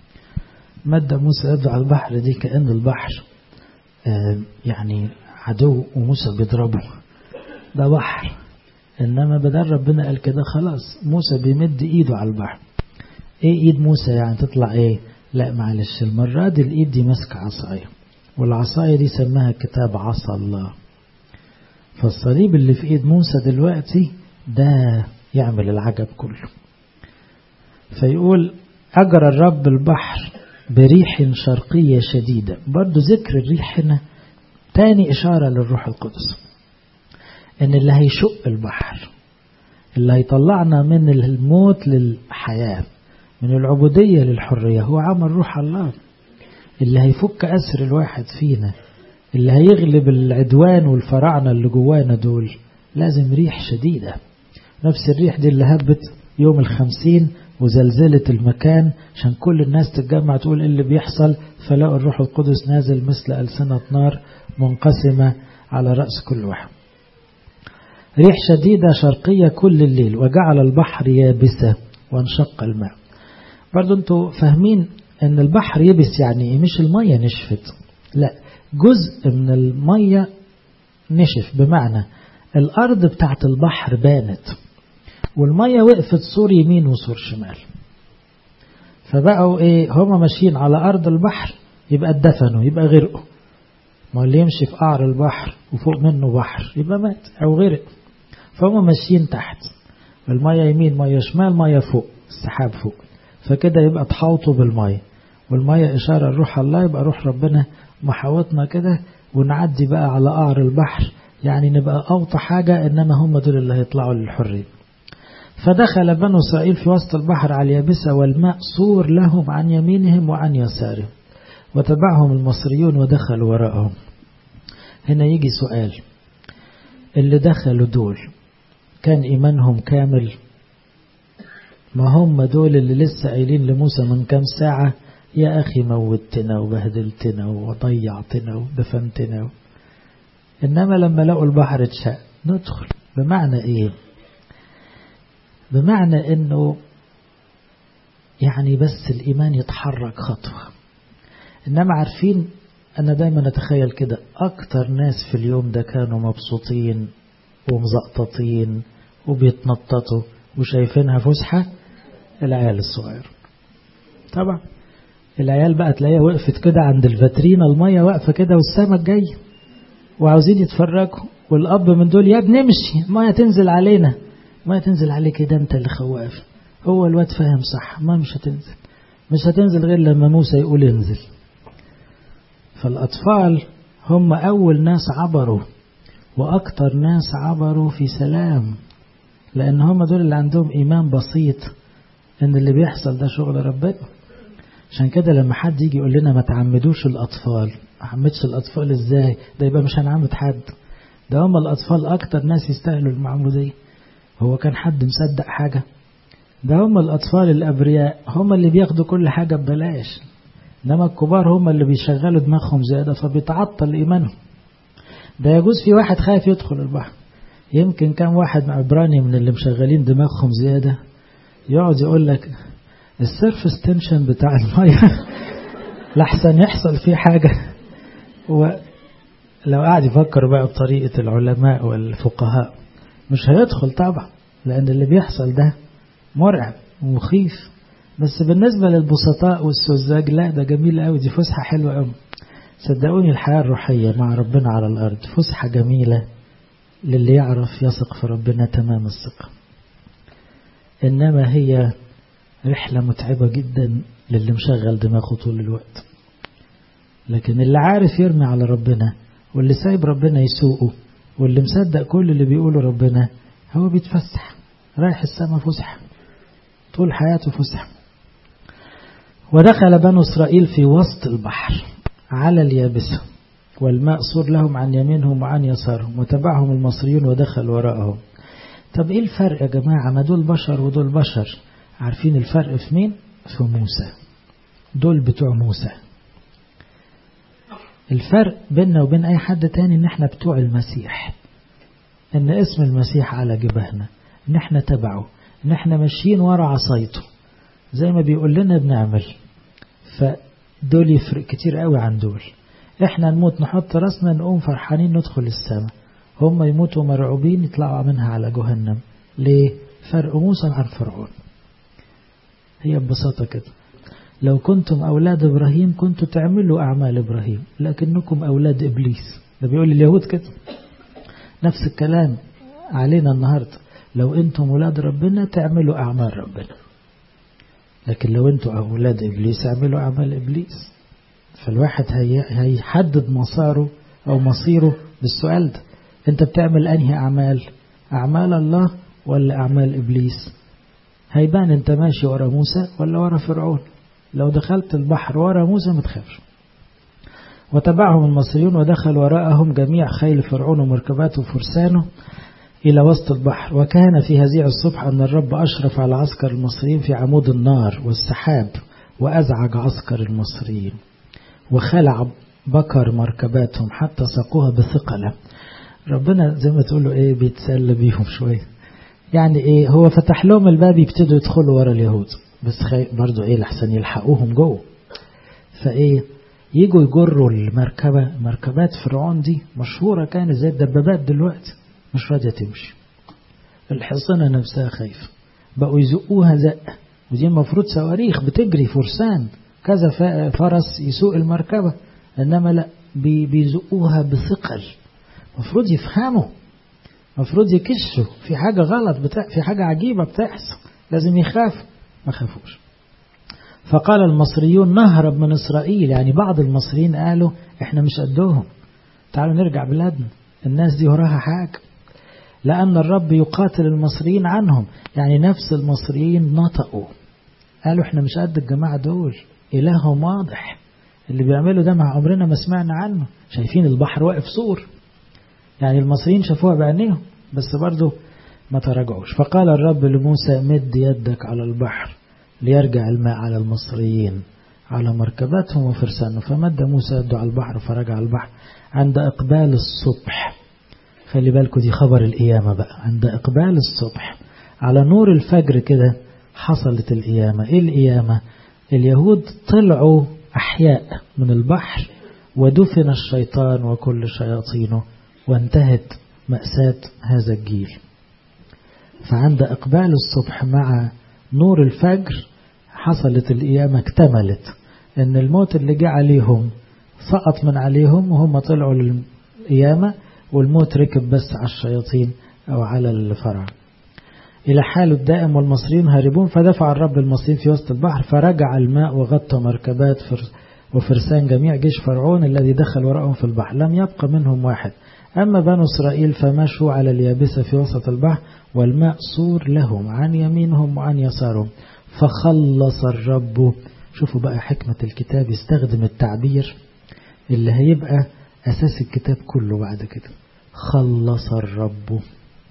مد موسى يده على البحر دي كأن البحر آه يعني عدو وموسى بيضربه ده بحر إنما بدل ربنا قال كده خلاص موسى بيمد إيده على البحر إيه إيد موسى يعني تطلع إيه لا معلش المرة دي الإيد دي ماسكة عصاية والعصاية دي سماها كتاب عصا الله فالصليب اللي في إيد موسى دلوقتي ده يعمل العجب كله فيقول أجرى الرب البحر بريح شرقية شديدة برضو ذكر الريح هنا تاني إشارة للروح القدس إن اللي هيشق البحر اللي هيطلعنا من الموت للحياة من العبودية للحرية هو عمل روح الله اللي هيفك أسر الواحد فينا اللي هيغلب العدوان والفراعنة اللي جوانا دول لازم ريح شديدة نفس الريح دي اللي هبت يوم الخمسين وزلزلة المكان عشان كل الناس تتجمع تقول ايه اللي بيحصل فلاقوا الروح القدس نازل مثل ألسنة نار منقسمة على رأس كل واحد ريح شديدة شرقية كل الليل وجعل البحر يابسة وانشق الماء برضو انتوا فاهمين ان البحر يبس يعني ايه مش المية نشفت لا جزء من المية نشف بمعنى الأرض بتاعت البحر بانت والمية وقفت سور يمين وسور شمال فبقوا ايه هما ماشيين على أرض البحر يبقى اتدفنوا يبقى غرقوا ما اللي يمشي في قعر البحر وفوق منه بحر يبقى مات أو غرق فهم ماشيين تحت المية يمين مية شمال مية فوق السحاب فوق فكده يبقى تحوطوا بالمية والمية إشارة لروح الله يبقى روح ربنا محاوطنا كده ونعدي بقى على قعر البحر يعني نبقى أوطى حاجة إنما هم دول اللي هيطلعوا للحرية فدخل بنو إسرائيل في وسط البحر على اليابسة والماء صور لهم عن يمينهم وعن يسارهم وتبعهم المصريون ودخلوا وراءهم هنا يجي سؤال اللي دخلوا دول كان إيمانهم كامل ما هم دول اللي لسه قايلين لموسى من كام ساعة يا أخي موتنا وبهدلتنا وضيعتنا ودفنتنا إنما لما لقوا البحر اتشق ندخل بمعنى إيه بمعنى إنه يعني بس الإيمان يتحرك خطوة إنما عارفين أنا دايما أتخيل كده أكتر ناس في اليوم ده كانوا مبسوطين ومزقططين وبيتنططوا وشايفينها فسحة العيال الصغير طبعا العيال بقى تلاقيها وقفت كده عند الفاترينا المية واقفة كده والسمك جاي وعاوزين يتفرجوا والأب من دول يا ابني امشي المية تنزل علينا المية تنزل عليك كده انت اللي خواف هو الواد فاهم صح ما مش هتنزل مش هتنزل غير لما موسى يقول انزل فالأطفال هم أول ناس عبروا وأكتر ناس عبروا في سلام لأن هم دول اللي عندهم إيمان بسيط إن اللي بيحصل ده شغل ربنا عشان كده لما حد يجي يقول لنا ما تعمدوش الأطفال ما تعمدش الأطفال إزاي ده يبقى مش هنعمد حد ده هم الأطفال أكتر ناس يستاهلوا المعمودية هو كان حد مصدق حاجة ده هم الأطفال الأبرياء هم اللي بياخدوا كل حاجة ببلاش إنما الكبار هم اللي بيشغلوا دماغهم زيادة فبيتعطل إيمانهم ده يجوز في واحد خايف يدخل البحر يمكن كان واحد عبراني من اللي مشغلين دماغهم زيادة يقعد يقول لك السيرفس تنشن بتاع المية لحسن يحصل فيه حاجة ولو قاعد يفكر بقى بطريقة العلماء والفقهاء مش هيدخل طبعا لأن اللي بيحصل ده مرعب ومخيف بس بالنسبة للبسطاء والسذاج لا ده جميل قوي دي فسحة حلوة قوي صدقوني الحياة الروحية مع ربنا على الأرض فسحة جميلة للي يعرف يثق في ربنا تمام الثقة إنما هي رحلة متعبة جدا للي مشغل دماغه طول الوقت لكن اللي عارف يرمي على ربنا واللي سايب ربنا يسوقه واللي مصدق كل اللي بيقوله ربنا هو بيتفسح رايح السما فسح طول حياته فسح ودخل بنو إسرائيل في وسط البحر على اليابسة والماء صور لهم عن يمينهم وعن يسارهم وتبعهم المصريون ودخل وراءهم طب ايه الفرق يا جماعة ما دول بشر ودول بشر عارفين الفرق في مين في موسى دول بتوع موسى الفرق بيننا وبين اي حد تاني ان احنا بتوع المسيح ان اسم المسيح على جبهنا ان احنا تبعه ان احنا ماشيين ورا عصايته زي ما بيقول لنا بنعمل فدول يفرق كتير قوي عن دول احنا نموت نحط راسنا نقوم فرحانين ندخل السماء هم يموتوا مرعوبين يطلعوا منها على جهنم ليه فرق موسى عن فرعون هي ببساطة كده لو كنتم أولاد إبراهيم كنتوا تعملوا أعمال إبراهيم لكنكم أولاد إبليس ده بيقول اليهود كده نفس الكلام علينا النهاردة لو أنتم أولاد ربنا تعملوا أعمال ربنا لكن لو أنتم أولاد إبليس اعملوا أعمال إبليس فالواحد هي هيحدد مساره أو مصيره بالسؤال ده أنت بتعمل أنهي أعمال أعمال الله ولا أعمال إبليس هيبان أنت ماشي ورا موسى ولا ورا فرعون لو دخلت البحر ورا موسى ما تخافش وتبعهم المصريون ودخل وراءهم جميع خيل فرعون ومركباته وفرسانه إلى وسط البحر وكان في هزيع الصبح أن الرب أشرف على عسكر المصريين في عمود النار والسحاب وأزعج عسكر المصريين وخلع بكر مركباتهم حتى ساقوها بثقلة ربنا زي ما تقولوا ايه بيتسلى بيهم شوية يعني ايه هو فتح لهم الباب يبتدوا يدخلوا ورا اليهود بس خي... برضو ايه لحسن يلحقوهم جوه فايه يجوا يجروا المركبة مركبات فرعون دي مشهورة كانت زي الدبابات دلوقتي مش راضية تمشي الحصنة نفسها خايفة بقوا يزقوها زق ودي المفروض صواريخ بتجري فرسان كذا فرس يسوق المركبة إنما لا بيزقوها بثقل مفروض يفهموا مفروض يكشوا في حاجة غلط بتاع في حاجة عجيبة بتحصل لازم يخافوا ما خافوش فقال المصريون نهرب من إسرائيل يعني بعض المصريين قالوا احنا مش قدهم تعالوا نرجع بلادنا الناس دي وراها حاجة لأن الرب يقاتل المصريين عنهم يعني نفس المصريين نطقوا قالوا احنا مش قد الجماعة دول إلههم واضح اللي بيعملوا ده مع عمرنا ما سمعنا عنه شايفين البحر واقف سور يعني المصريين شافوها بعينيهم بس برضه ما تراجعوش فقال الرب لموسى مد يدك على البحر ليرجع الماء على المصريين على مركباتهم وفرسانهم فمد موسى يده على البحر فرجع البحر عند إقبال الصبح خلي بالكم دي خبر القيامة بقى عند إقبال الصبح على نور الفجر كده حصلت القيامة إيه القيامة اليهود طلعوا أحياء من البحر ودفن الشيطان وكل شياطينه وانتهت مأساة هذا الجيل فعند إقبال الصبح مع نور الفجر حصلت القيامة اكتملت إن الموت اللي جه عليهم سقط من عليهم وهم طلعوا للقيامة والموت ركب بس على الشياطين أو على الفرع إلى حال الدائم والمصريين هاربون فدفع الرب المصريين في وسط البحر فرجع الماء وغطى مركبات وفرسان جميع جيش فرعون الذي دخل وراءهم في البحر لم يبق منهم واحد أما بنو إسرائيل فمشوا على اليابسة في وسط البحر والماء صور لهم عن يمينهم وعن يسارهم فخلص الرب شوفوا بقى حكمة الكتاب يستخدم التعبير اللي هيبقى أساس الكتاب كله بعد كده خلص الرب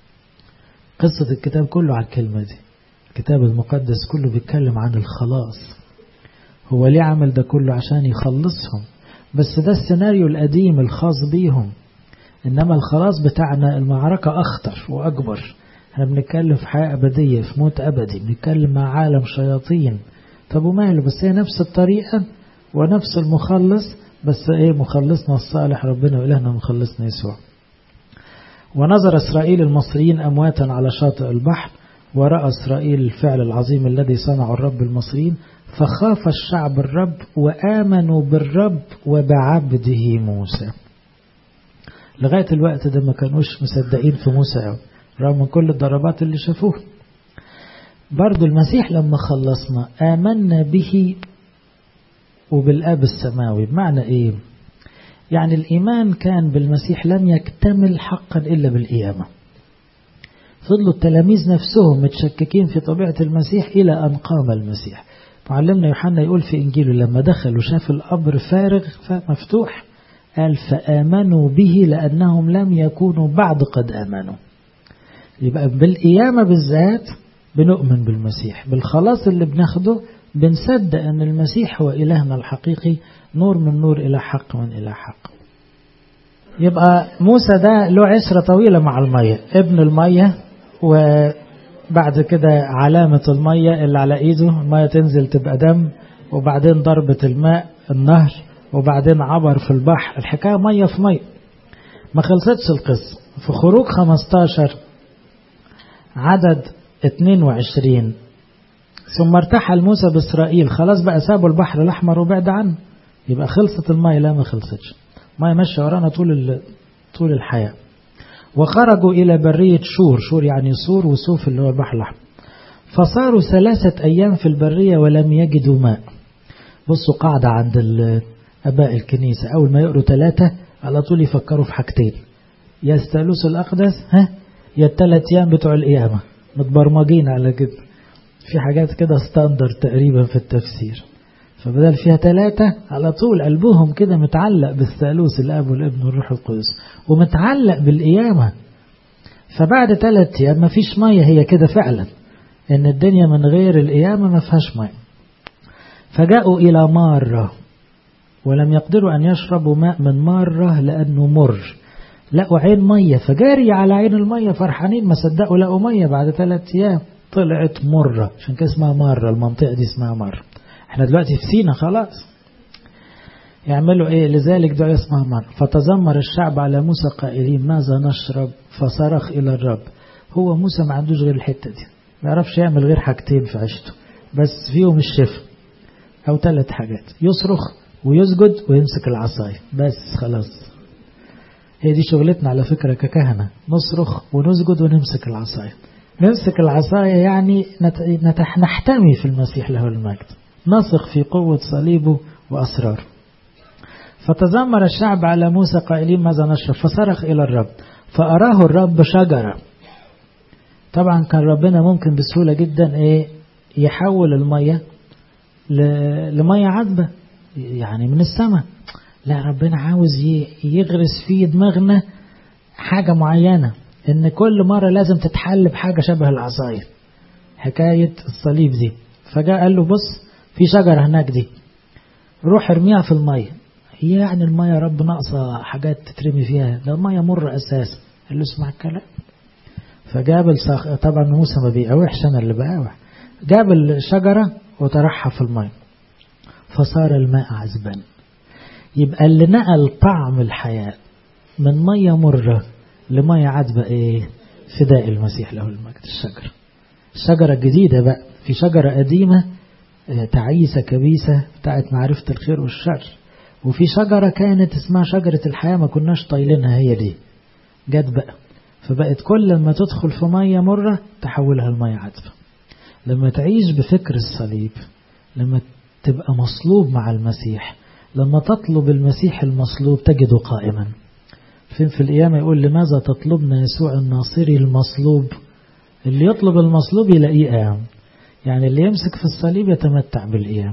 قصة الكتاب كله على الكلمة دي الكتاب المقدس كله بيتكلم عن الخلاص هو ليه عمل ده كله عشان يخلصهم بس ده السيناريو القديم الخاص بيهم إنما الخلاص بتاعنا المعركة أخطر وأكبر احنا بنتكلم في حياة أبدية في موت أبدي بنتكلم مع عالم شياطين طب وماله بس هي نفس الطريقة ونفس المخلص بس ايه مخلصنا الصالح ربنا وإلهنا مخلصنا يسوع ونظر إسرائيل المصريين أمواتا على شاطئ البحر ورأى إسرائيل الفعل العظيم الذي صنعه الرب المصريين فخاف الشعب الرب وآمنوا بالرب وبعبده موسى لغاية الوقت ده ما كانوش مصدقين في موسى أوي رغم كل الضربات اللي شافوها برضو المسيح لما خلصنا آمنا به وبالآب السماوي بمعنى إيه يعني الإيمان كان بالمسيح لم يكتمل حقا إلا بالقيامة فضلوا التلاميذ نفسهم متشككين في طبيعة المسيح إلى أن قام المسيح معلمنا يوحنا يقول في إنجيله لما دخل وشاف القبر فارغ مفتوح قال فآمنوا به لأنهم لم يكونوا بعد قد آمنوا يبقى بالقيامة بالذات بنؤمن بالمسيح بالخلاص اللي بناخده بنصدق أن المسيح هو إلهنا الحقيقي نور من نور إلى حق من إلى حق يبقى موسى ده له عشرة طويلة مع المية ابن المية وبعد كده علامة المية اللي على إيده المية تنزل تبقى دم وبعدين ضربة الماء النهر وبعدين عبر في البحر الحكاية مية في مية ما خلصتش القصة في خروج 15 عدد 22 ثم ارتحل موسى بإسرائيل خلاص بقى سابوا البحر الأحمر وبعد عنه يبقى خلصت المية لا ما خلصتش المية ماشية ورانا طول طول الحياة وخرجوا إلى برية شور شور يعني سور وسوف اللي هو البحر الأحمر فصاروا ثلاثة أيام في البرية ولم يجدوا ماء بصوا قاعدة عند أباء الكنيسة أول ما يقروا ثلاثة على طول يفكروا في حاجتين يا الثالوث الأقدس ها يا الثلاث أيام بتوع القيامة متبرمجين على كده في حاجات كده ستاندر تقريبا في التفسير فبدل فيها ثلاثة على طول قلبهم كده متعلق بالثالوث الأب والابن والروح القدس ومتعلق بالقيامة فبعد ثلاث أيام ما فيش مية هي كده فعلا إن الدنيا من غير القيامة ما فيهاش مية فجاءوا إلى مارة ولم يقدروا أن يشربوا ماء من مارة لأنه مر لقوا عين مية فجاري على عين المية فرحانين ما صدقوا لقوا مية بعد ثلاث أيام طلعت مرة عشان كده اسمها مرة المنطقة دي اسمها مرة احنا دلوقتي في سينا خلاص يعملوا ايه لذلك دعاء اسمها مرة فتذمر الشعب على موسى قائلين ماذا نشرب فصرخ إلى الرب هو موسى ما عندوش غير الحتة دي ما يعرفش يعمل غير حاجتين في عيشته بس فيهم الشفاء أو ثلاث حاجات يصرخ ويسجد ويمسك العصاية بس خلاص هي دي شغلتنا على فكرة ككهنة نصرخ ونسجد ونمسك العصاية نمسك العصاية يعني نتح نحتمي في المسيح له المجد نثق في قوة صليبه وأسراره فتذمر الشعب على موسى قائلين ماذا نشرب فصرخ إلى الرب فأراه الرب شجرة طبعا كان ربنا ممكن بسهولة جدا إيه يحول المية لمية عذبة يعني من السماء لا ربنا عاوز يغرس في دماغنا حاجة معينة ان كل مرة لازم تتحل بحاجة شبه العصاية حكاية الصليب دي فجاء قال له بص في شجرة هناك دي روح ارميها في المية هي يعني المية يا رب ناقصة حاجات تترمي فيها ده المية مر أساسا قال له اسمع الكلام فجاب الصخ... طبعا موسى ما بيقاوحش انا اللي بقاوح جاب الشجرة وطرحها في المية فصار الماء عذبا يبقى اللي نقل طعم الحياة من مية مرة لمية عذبة ايه فداء المسيح له المجد الشجرة الشجرة الجديدة بقى في شجرة قديمة تعيسة كبيسة بتاعت معرفة الخير والشر وفي شجرة كانت اسمها شجرة الحياة ما كناش طايلينها هي دي جت بقى فبقت كل ما تدخل في مية مرة تحولها لمية عذبة لما تعيش بفكر الصليب لما تبقى مصلوب مع المسيح لما تطلب المسيح المصلوب تجده قائما فين في القيامة يقول لماذا تطلبنا يسوع الناصري المصلوب اللي يطلب المصلوب يلاقيه قام يعني اللي يمسك في الصليب يتمتع بالقيام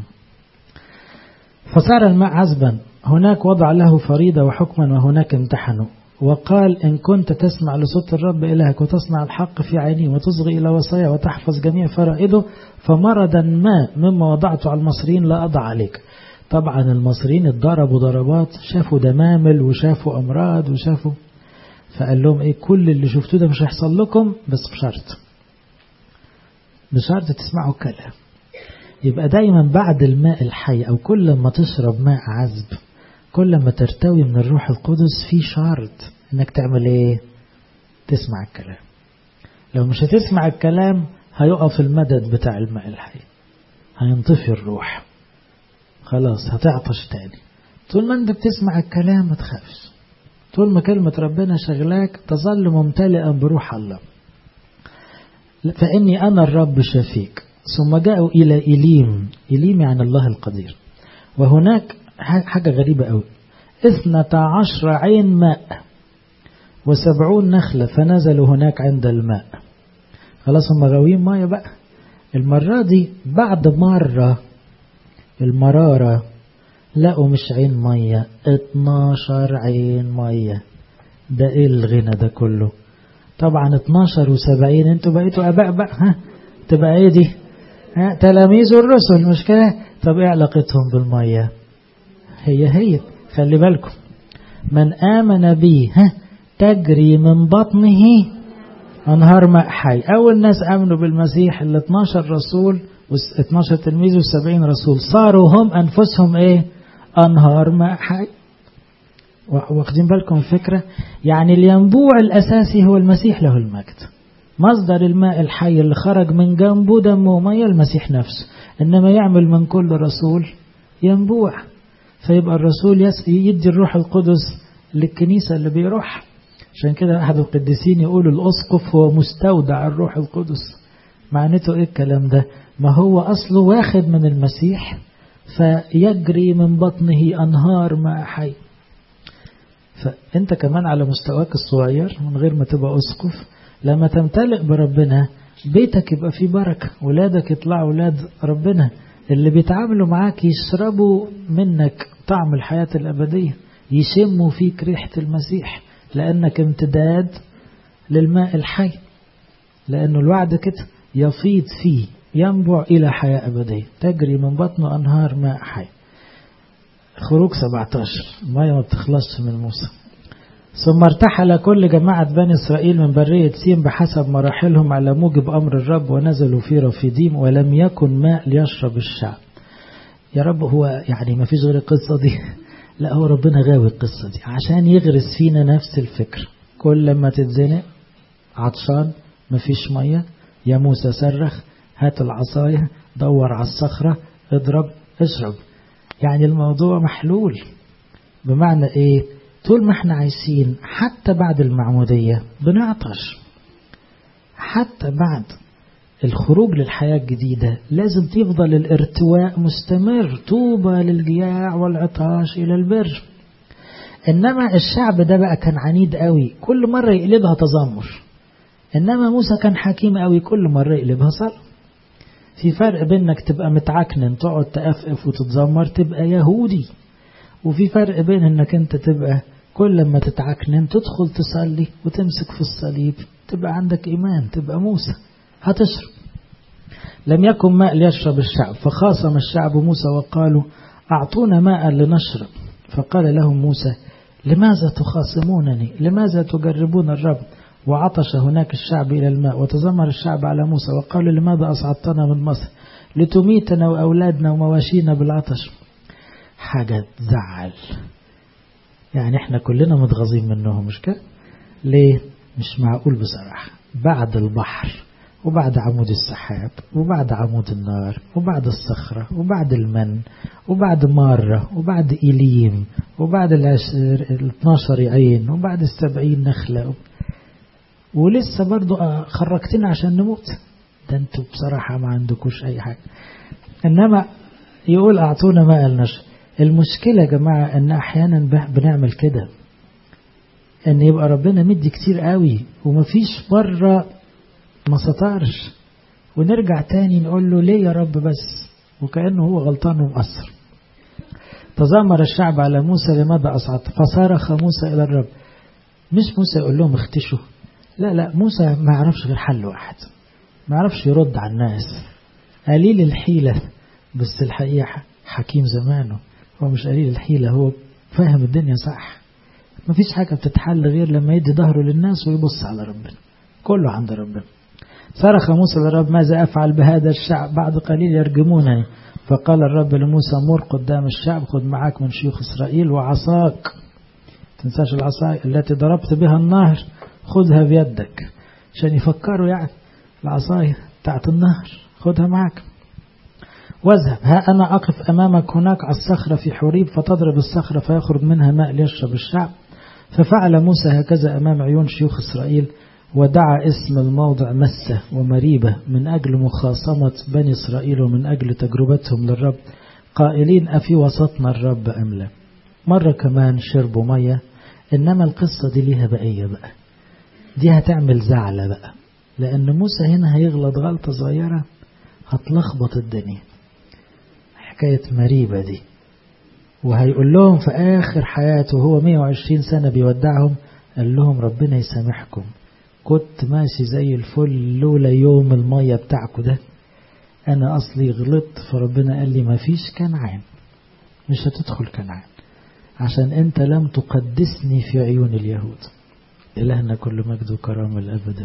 فصار الماء عذبا هناك وضع له فريضة وحكما وهناك امتحنه وقال إن كنت تسمع لصوت الرب إلهك وتصنع الحق في عينيه وتصغي إلى وصايا وتحفظ جميع فرائده فمرضا ما مما وضعته على المصريين لا أضع عليك طبعا المصريين اتضربوا ضربات شافوا دمامل وشافوا أمراض وشافوا فقال لهم إيه كل اللي شفتوه ده مش هيحصل لكم بس بشرط بشرط تسمعوا الكلام يبقى دايما بعد الماء الحي أو كل ما تشرب ماء عذب كل ما ترتوي من الروح القدس في شرط انك تعمل ايه تسمع الكلام لو مش هتسمع الكلام هيقف المدد بتاع الماء الحي هينطفي الروح خلاص هتعطش تاني طول ما انت بتسمع الكلام ما تخافش طول ما كلمة ربنا شغلاك تظل ممتلئا بروح الله فإني أنا الرب شفيك ثم جاءوا إلى إليم إليم يعني الله القدير وهناك حاجة غريبة أوي اثنتا عشر عين ماء وسبعون نخلة فنزلوا هناك عند الماء خلاص هم غاويين مية بقى المرة دي بعد مرة المرارة لقوا مش عين مية اتناشر عين مية ده ايه الغنى ده كله طبعا اتناشر وسبعين انتوا بقيتوا اباء بقى ها تبقى ايه دي ها تلاميذ الرسل مش كده طب ايه علاقتهم بالمية هي هي خلي بالكم من آمن بي ها تجري من بطنه أنهار ماء حي أول ناس آمنوا بالمسيح ال 12 رسول و 12 تلميذ و 70 رسول صاروا هم أنفسهم إيه أنهار ماء حي واخدين بالكم الفكرة يعني الينبوع الأساسي هو المسيح له المجد مصدر الماء الحي اللي خرج من جنبه دم ومية المسيح نفسه إنما يعمل من كل رسول ينبوع فيبقى الرسول يدي الروح القدس للكنيسة اللي بيروح عشان كده أحد القديسين يقول الأسقف هو مستودع الروح القدس معناته إيه الكلام ده ما هو أصله واخد من المسيح فيجري من بطنه أنهار ماء حي فأنت كمان على مستواك الصغير من غير ما تبقى أسقف لما تمتلئ بربنا بيتك يبقى فيه بركة ولادك يطلعوا ولاد ربنا اللي بيتعاملوا معاك يشربوا منك طعم الحياة الأبدية يشموا فيك ريحة المسيح لأنك امتداد للماء الحي لأنه الوعد كده يفيض فيه ينبع إلى حياة أبدية تجري من بطنه أنهار ماء حي خروج 17 المية ما بتخلصش من موسى ثم ارتحل كل جماعة بني إسرائيل من برية سين بحسب مراحلهم على موجب أمر الرب ونزلوا في رفيديم ولم يكن ماء ليشرب الشعب يا رب هو يعني ما فيش غير القصة دي لا هو ربنا غاوي القصة دي عشان يغرس فينا نفس الفكر كل لما تتزنق عطشان ما فيش مية يا موسى صرخ هات العصاية دور على الصخرة اضرب اشرب يعني الموضوع محلول بمعنى ايه طول ما احنا عايشين حتى بعد المعمودية بنعطش حتى بعد الخروج للحياة الجديدة لازم تفضل الارتواء مستمر طوبى للجياع والعطاش إلى البر إنما الشعب ده بقى كان عنيد قوي كل مرة يقلبها تذمر إنما موسى كان حكيم قوي كل مرة يقلبها صلاة في فرق بينك تبقى متعكنن تقعد تأفف وتتذمر تبقى يهودي وفي فرق بين انك انت تبقى كل ما تتعكنن تدخل تصلي وتمسك في الصليب تبقى عندك ايمان تبقى موسى هتشرب لم يكن ماء ليشرب الشعب فخاصم الشعب موسى وقالوا أعطونا ماء لنشرب فقال لهم موسى لماذا تخاصمونني لماذا تجربون الرب وعطش هناك الشعب إلى الماء وتذمر الشعب على موسى وقالوا لماذا أصعدتنا من مصر لتميتنا وأولادنا ومواشينا بالعطش حاجة تزعل يعني احنا كلنا متغاظين منهم مش كده ليه مش معقول بصراحة بعد البحر وبعد عمود السحاب وبعد عمود النار وبعد الصخرة وبعد المن وبعد مارة وبعد إليم وبعد العشر الاثناشر عين وبعد السبعين نخلة ولسه برضو خرجتنا عشان نموت ده انتوا بصراحة ما عندكوش أي حاجة إنما يقول أعطونا ماء النشر المشكلة يا جماعة أن أحيانا بنعمل كده أن يبقى ربنا مدي كتير قوي ومفيش بره ما سطرش ونرجع تاني نقول له ليه يا رب بس وكأنه هو غلطان ومقصر تذمر الشعب على موسى لماذا أصعد فصارخ موسى إلى الرب مش موسى يقول لهم اختشوا لا لا موسى ما يعرفش غير حل واحد ما يعرفش يرد على الناس قليل الحيلة بس الحقيقة حكيم زمانه هو مش قليل الحيلة هو فاهم الدنيا صح ما فيش حاجة بتتحل غير لما يدي ظهره للناس ويبص على ربنا كله عند ربنا صرخ موسى للرب ماذا أفعل بهذا الشعب بعد قليل يرجمونني فقال الرب لموسى مر قدام الشعب خذ معك من شيوخ إسرائيل وعصاك تنساش العصا التي ضربت بها النهر خذها بيدك عشان يفكروا يعني العصاية بتاعت النهر خذها معك واذهب ها أنا أقف أمامك هناك على الصخرة في حريب فتضرب الصخرة فيخرج منها ماء ليشرب الشعب ففعل موسى هكذا أمام عيون شيوخ إسرائيل ودعا اسم الموضع مسة ومريبة من أجل مخاصمة بني إسرائيل ومن أجل تجربتهم للرب قائلين أفي وسطنا الرب أم لا مرة كمان شربوا مية إنما القصة دي ليها بقية بقى دي هتعمل زعلة بقى لأن موسى هنا هيغلط غلطة صغيرة هتلخبط الدنيا حكاية مريبة دي وهيقول لهم في آخر حياته هو 120 سنة بيودعهم قال لهم ربنا يسامحكم كنت ماشي زي الفل لولا يوم المية بتاعكم ده أنا أصلي غلطت فربنا قال لي ما فيش كنعان مش هتدخل كنعان عشان أنت لم تقدسني في عيون اليهود إلهنا كل مجد وكرامة الأبد